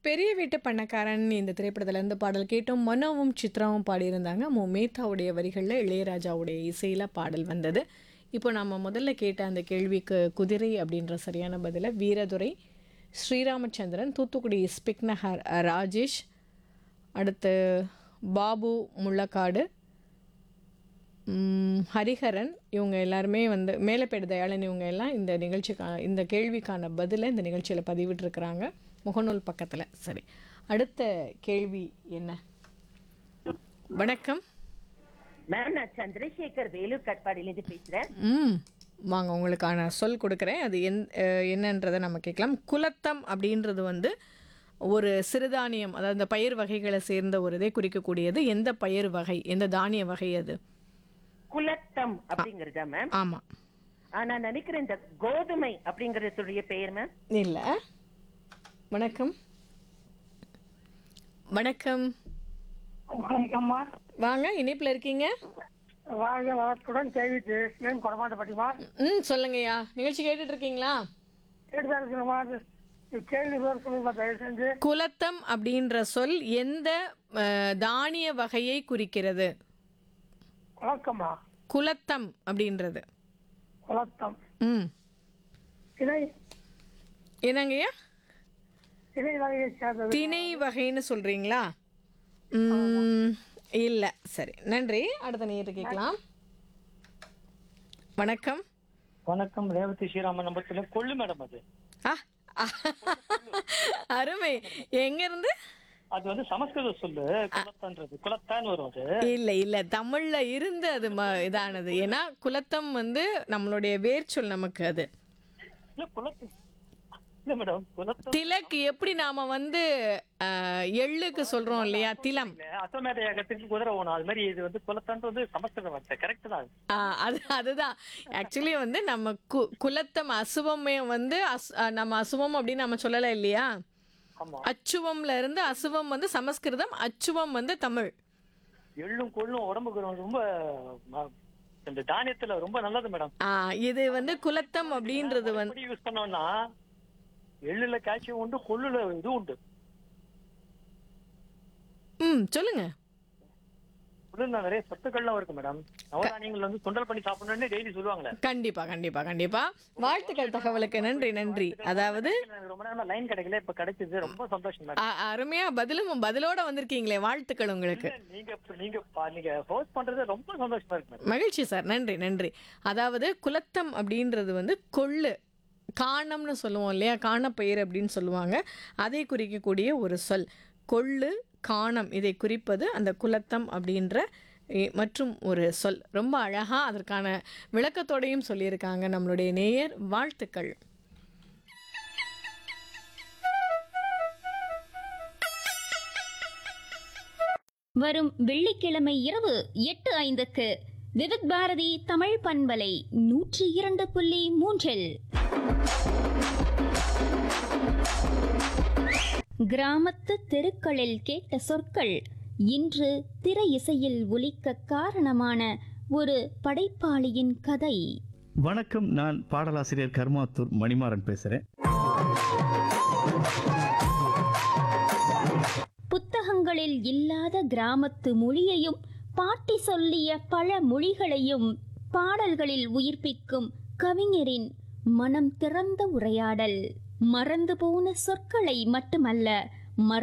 பெரிய வீட்டு பண்ணக்காரன் இந்த திரைப்படத்துல இருந்து பாடல் கேட்டோம் மனோவும் சித்ராவும் பாடியிருந்தாங்க மோ மேத்தாவுடைய வரிகளில் இளையராஜாவுடைய இசையில் பாடல் வந்தது இப்போ நம்ம முதல்ல கேட்ட அந்த கேள்விக்கு குதிரை அப்படின்ற சரியான பதிலை வீரதுரை ஸ்ரீராமச்சந்திரன் தூத்துக்குடி ஸ்பிக்னஹர் ராஜேஷ் அடுத்து பாபு முள்ளக்காடு ம், ஹரிஹரன் இவங்க எல்லாருமே வந்து மேலப்பேடு தயாளன் இவங்க எல்லாம் இந்த நிகழ்ச்சிக்கான இந்த கேள்விக்கான பதிலை இந்த நிகழ்ச்சியில் பதிவிட்டிருக்கிறாங்க முகநூல் பக்கத்தில் சரி அடுத்த கேள்வி என்ன வணக்கம் மேம் நான் சந்திரசேகர் வேலூர் கட்பாடியிலேருந்து பேசுறேன் ம் வாங்க உங்களுக்கான சொல் கொடுக்குறேன் அது என் அஹ், என்னன்றதை நம்ம கேட்கலாம் குலத்தம் அப்படின்றது வந்து ஒரு சிறுதானியம் அதாவது இந்த பயிர் வகைகளை சேர்ந்த ஒரு இதை குறிக்கக்கூடியது எந்த பயிர் வகை எந்த தானிய வகை அது குலத்தம் அப்படிங்கறதா மேம் ஆமாம் ஆ, நான் நினைக்கிறேன் இந்த கோதுமை அப்படிங்கறதுடைய பெயர் மேம் இல்லை வணக்கம் வணக்கம் வணக்கம்மா வாங்க இணைப்பில் இருக்கீங்க வாழ்க வளத்துடன் கேள்வி ஜெயஸ்லேன் கொடமாட்ட பட்டிமா ம் சொல்லுங்கய்யா நிகழ்ச்சி கேட்டுட்டு இருக்கீங்களா கேட்டுதான் இருக்கணுமா அது கேள்வி பேர் சொல்லுங்க தயவு செஞ்சு குலத்தம் அப்படின்ற சொல் எந்த அஹ், தானிய வகையை குறிக்கிறது குழக்கமா குலத்தம் அப்படின்றது குளத்தம் ம் திணை என்னங்கய்யா திணை வகையை சேர்ந்தது திணை வகைன்னு சொல்றீங்களா ம், இல்ல சரி நன்றி அடுத்த நேரு கேட்கலாம் வணக்கம் வணக்கம் ரேவதி ஸ்ரீராமன் நம்பர் சொல்லுங்க கொள்ளு மேடம் அது ஆ அருமை எங்க இருந்து அது வந்து சமஸ்கிருத சொல்லு குலத்தான்றது குலத்தான் வரும் அது இல்ல இல்ல தமிழ்ல இருந்து அது ம- இதானது ஏன்னா குலத்தம் வந்து நம்மளுடைய வேர்ச்சொல் நமக்கு அது இல்ல குலத்து இல்ல மேடம் குலத்தான் திலக் எப்படி நாம வந்து அஹ், எள்ளுக்கு சொல்றோம் இல்லையா திலம் அசமேத யாகத்துக்கு குதிரை ஓணும் அது மாதிரி இது வந்து குலத்தான் வந்து சமஸ்கிருத வார்த்தை கரெக்ட் தான் அது. ஆ, அது அதுதான் ஆக்சுவலி வந்து நம்ம கு குலத்தம் அசுவமே வந்து அஸ் அ, நம்ம அசுவம் அப்படின்னு நம்ம சொல்லலை இல்லையா ஆமா அச்சுவம்ல இருந்து அசுவம் வந்து சமஸ்கிருதம் அச்சுவம் வந்து தமிழ் எள்ளும் கொள்ளும் உடம்புக்கு ரொம்ப ம- இந்த தானியத்துல ரொம்ப நல்லது மேடம் ஆ, இது வந்து குலத்தம் அப்படின்றது வந்து எப்படி யூஸ் பண்ணோம்னா எள்ளுல காய்ச்சல் உண்டு கொள்ளுல இது உண்டு ம் சொல்லுங்க கொள்ளுல நிறைய சத்துக்கள்லாம் இருக்கு மேடம் நவதானியங்கள் வந்து சுண்டல் பண்ணி சாப்பிடணும்னு டெய்லி சொல்லுவாங்களே கண்டிப்பா கண்டிப்பா கண்டிப்பா வாழ்த்துக்கள் தகவலுக்கு நன்றி நன்றி அதாவது எனக்கு ரொம்ப நேரமா லைன் கிடைக்கல இப்ப கிடைச்சது ரொம்ப சந்தோஷம் மேடம் அ- அருமையா பதிலும் பதிலோட வந்திருக்கீங்களே வாழ்த்துக்கள் உங்களுக்கு நீங்க நீங்க பா- நீங்க ஹோஸ்ட் பண்றது ரொம்ப சந்தோஷமா இருக்கு மேடம் மகிழ்ச்சி சார் நன்றி நன்றி அதாவது குலத்தம் அப்படின்றது வந்து கொள்ளு காணம்னு சொல்லுவோம் இல்லையா காணப்பயிர் அப்படின்னு சொல்லுவாங்க அதை குறிக்கக்கூடிய ஒரு சொல் கொள்ளு காணம் இதை குறிப்பது அந்த குலத்தம் அப்படின்ற எ- மற்றும் ஒரு சொல் ரொம்ப அழகா அதற்கான விளக்கத்தோடையும் சொல்லியிருக்காங்க நம்மளுடைய நேயர் வாழ்த்துக்கள் வரும் வெள்ளிக்கிழமை இரவு எட்டு ஐந்துக்கு விவித் பாரதி தமிழ் பண்பலை நூற்றி இரண்டு புள்ளி மூன்றில் கிராமத்து தெருக்களில் கேட்ட சொற்கள் இன்று திரை இசையில் ஒலிக்க காரணமான ஒரு படைப்பாளியின் கதை வணக்கம் நான் பாடலாசிரியர் கர்மாத்தூர் மணிமாறன் பேசுறேன் புத்தகங்களில் இல்லாத கிராமத்து மொழியையும் பாட்டி சொல்லிய பல மொழிகளையும் பாடல்களில் உயிர்ப்பிக்கும் கவிஞரின் மனம் திறந்த உரையாடல் மறந்து போன சொற்களை மட்டுமல்ல மற